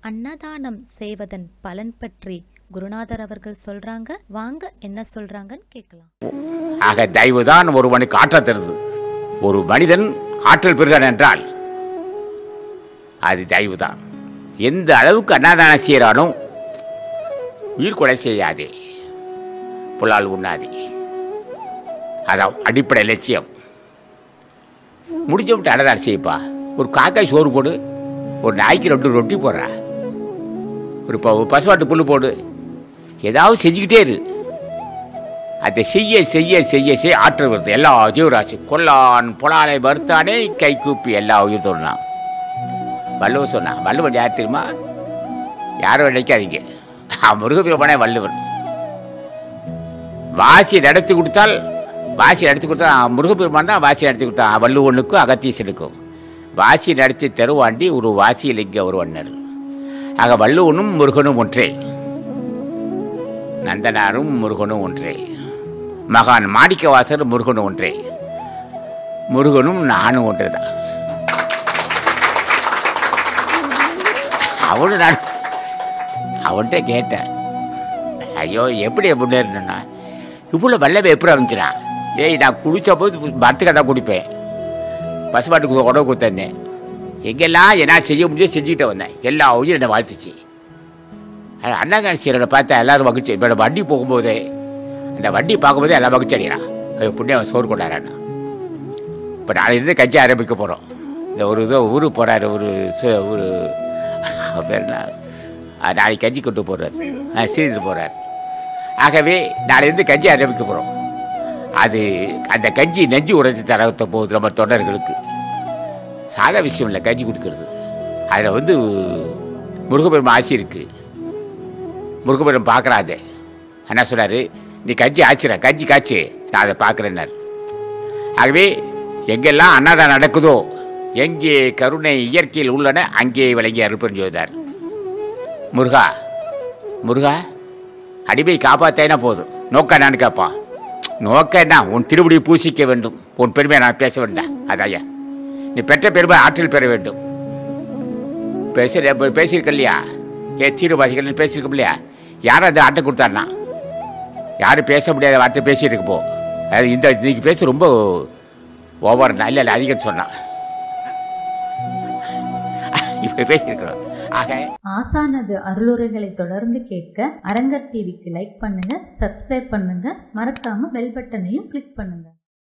அன்னதானம் செய்வதன் பலன் பற்றி குருநாதர் அவர்கள் சொல்றாங்க வாங்க என்ன சொல்றாங்கன்னு கேட்கலாம் ஆக தயவுதான் ஒருவனுக்கு ஆற்றல் தருது ஒரு மனிதன் ஆற்றல் பெறுகிறான் என்றால் அது தயவுதான் எந்த அளவுக்கு அன்னதானம் செய்கிறானோ உயிர் கொலை செய்யாதே புலால் உண்ணாதே அதான் அடிப்படை லட்சியம் முடிஞ்ச விட்டு அன்னதானம் செய்யப்பா ஒரு காக்காய் சோறு போடு ஒரு நாய்க்கு ரெண்டு ரொட்டி போடுறா ஒரு ப- பசுமாட்டு புல்லு போடு ஏதாவது செஞ்சுக்கிட்டே இரு அதை செய்ய செய்ய செய்ய செய்ய ஆற்றல் வருது எல்லா ஜீவராசி கொல்லான் புலாலை மறுத்தானே கை கூப்பி எல்லா உயிர் தோணலாம் வள்ளுவர் சொன்னான் வள்ளுவன் யார் தெரியுமா யாரும் நினைக்காதீங்க அவன் முருகபிரமனே வள்ளுவன் வாசி நடத்தி கொடுத்தால் வாசி நடத்தி கொடுத்தா அவன் முருகப்பெருமான் தான் வாசி நடத்தி கொடுத்தான் வள்ளுவனுக்கும் அகத்தீசனுக்கும் வாசி நடத்தி தருவாண்டி ஒரு வாசியிலிங்க ஒரு வண்ணர் ஆக வள்ளுவனும் முருகனும் ஒன்றே நந்தனாரும் முருகனும் ஒன்றே மகான் மாணிக்கவாசர் முருகனும் ஒன்றே முருகனும் நானும் ஒன்றே தான் அவனு நான் அவன்கிட்ட கேட்டேன் ஐயோ எப்படி முன்னேறணும்னா இவ்வளோ வெள்ளவை எப்படி அமைஞ்சினா ஏய் நான் குளிச்ச போது மரத்துக்கு தான் குடிப்பேன் பசுமாட்டுக்கு உடம்பு கொடுத்தேன் எங்கெல்லாம் என்ன செய்ய முடியும் செஞ்சுக்கிட்டு வந்தேன் எல்லா உயிரும் என்னை வாழ்த்துச்சு அது அண்ணாங்காணி சீரனை பார்த்தா எல்லாரும் மகிழ்ச்சி இப்போ வண்டி போகும்போது அந்த வண்டி பார்க்கும்போது எல்லாம் மகிழ்ச்சி அடைகிறான் ஐயோ புண்ணியம் சோறு கொண்டாடுறான் இப்போ நாளையிலேருந்து கட்சி ஆரம்பிக்க போகிறோம் இந்த ஒரு இதோ ஊருக்கு போகிறாரு ஒரு சு- ஒரு அவர் பேர் என்ன ஆ, நாளைக்கு கஞ்சி கொண்டு போகிறார் சீர்திட்டு போகிறார் ஆகவே நாளையிலேருந்து கஞ்சி ஆரம்பிக்க போகிறோம் அது அந்த கஞ்சி நெஞ்சு உடைத்து தரத்த போகுது நம்ம தொண்டர்களுக்கு சாதா விஷயம் இல்லை கஞ்சி கொடுக்கறது அதில் வந்து முருகப்பெருமான் ஆசி இருக்குது முருகபுரம் பார்க்குறாது என்ன சொன்னார் நீ கஞ்சி ஆச்சுற கஞ்சி காய்ச்சி நான் அதை பார்க்குறேன்னார் ஆகவே எங்கெல்லாம் அன்னதானம் நடக்குதோ எங்கே கருணை இயற்கையில் உள்ளன அங்கே விளங்கி அருப்பன் ஜோதிதார் முருகா முருகா அடிமை காப்பாத்தேனா போதும் நோக்க நான் கேட்பான் நோக்க என்ன உன் திருவடியை பூசிக்க வேண்டும் உன் பெருமையை நான் பேச வேண்டாம் அதாயா நீ பெற்ற பெருமை ஆற்றல் பெற வேண்டும் பேச பேசியிருக்க இல்லையா ஏ தீர்வாசிகள் பேசியிருக்க இல்லையா யாரும் அதை ஆட்டை கொடுத்தாருனா யாரும் பேச முடியாத வார்த்தை பேசிட்டு இருக்கு போ அது இந்த இன்னைக்கு பேச ரொம்ப ஓவர்னா இல்லை இல்லை அதிகம் சொன்னான் இப்போ பேசியிருக்கிறோம் ஆக ஆசானது அருளுரைகளை தொடர்ந்து கேட்க அரங்கர் டிவிக்கு லைக் பண்ணுங்க சப்ஸ்கிரைப் பண்ணுங்க மறக்காம பெல் பட்டனையும் கிளிக் பண்ணுங்க